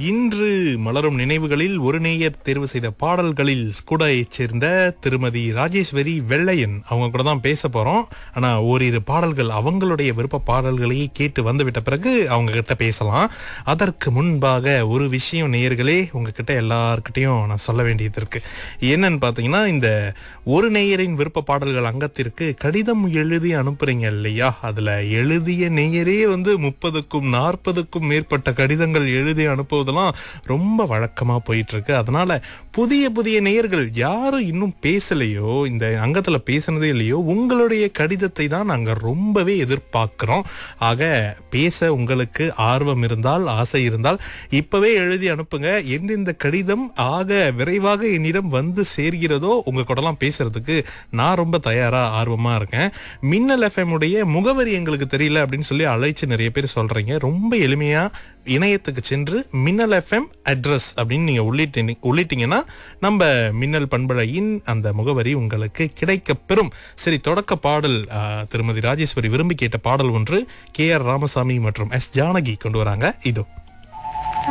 இன்று மலரும் நினைவுகளில் ஒரு நேயர் தேர்வு செய்த பாடல்களில் ஸ்கூடாயைச் சேர்ந்த திருமதி ராஜேஸ்வரி வெள்ளையன் அவங்க கூட தான் பேச போறோம் ஆனா ஓரிரு பாடல்கள் அவங்களுடைய விருப்ப பாடல்களையே கேட்டு வந்துவிட்ட பிறகு அவங்க கிட்ட பேசலாம் அதற்கு முன்பாக ஒரு விஷயம் நேயர்களே உங்ககிட்ட எல்லார்கிட்டையும் நான் சொல்ல வேண்டியது இருக்கு என்னன்னு பாத்தீங்கன்னா இந்த ஒரு நேயரின் விருப்ப பாடல்கள் அங்கத்திற்கு கடிதம் எழுதி அனுப்புறீங்க இல்லையா அதுல எழுதிய நேயரே வந்து முப்பதுக்கும் நாற்பதுக்கும் மேற்பட்ட கடிதங்கள் எழுதி அனுப்புவதெல்லாம் ரொம்ப வழக்கமா போயிட்டு இருக்கு அதனால புதிய புதிய நேயர்கள் யாரும் இன்னும் பேசலையோ இந்த அங்கத்துல பேசுனதே இல்லையோ உங்களுடைய கடிதத்தை தான் நாங்க ரொம்பவே எதிர்பார்க்கிறோம் ஆக பேச உங்களுக்கு ஆர்வம் இருந்தால் ஆசை இருந்தால் இப்பவே எழுதி அனுப்புங்க எந்தெந்த கடிதம் ஆக விரைவாக என்னிடம் வந்து சேர்கிறதோ உங்க கூடலாம் பேசுறதுக்கு நான் ரொம்ப தயாரா ஆர்வமா இருக்கேன் மின்னல் எஃப்எம் உடைய முகவரி எங்களுக்கு தெரியல அப்படின்னு சொல்லி அழைச்சு நிறைய பேர் சொல்றீங்க ரொம்ப எளிமையா இணையத்துக்கு சென்று மின்னல் எஃப்எம் அட்ரஸ் அப்படின்னு நீங்க உள்ளிட்டு உள்ளிட்டீங்கன்னா நம்ம மின்னல் பண்பலையின் அந்த முகவரி உங்களுக்கு கிடைக்க பெறும் சரி தொடக்க பாடல் ஆ, திருமதி ராஜேஸ்வரி விரும்பி கேட்ட பாடல் ஒன்று கே ஆர் ராமசாமி மற்றும் எஸ் ஜானகி கொண்டு வராங்க இதோ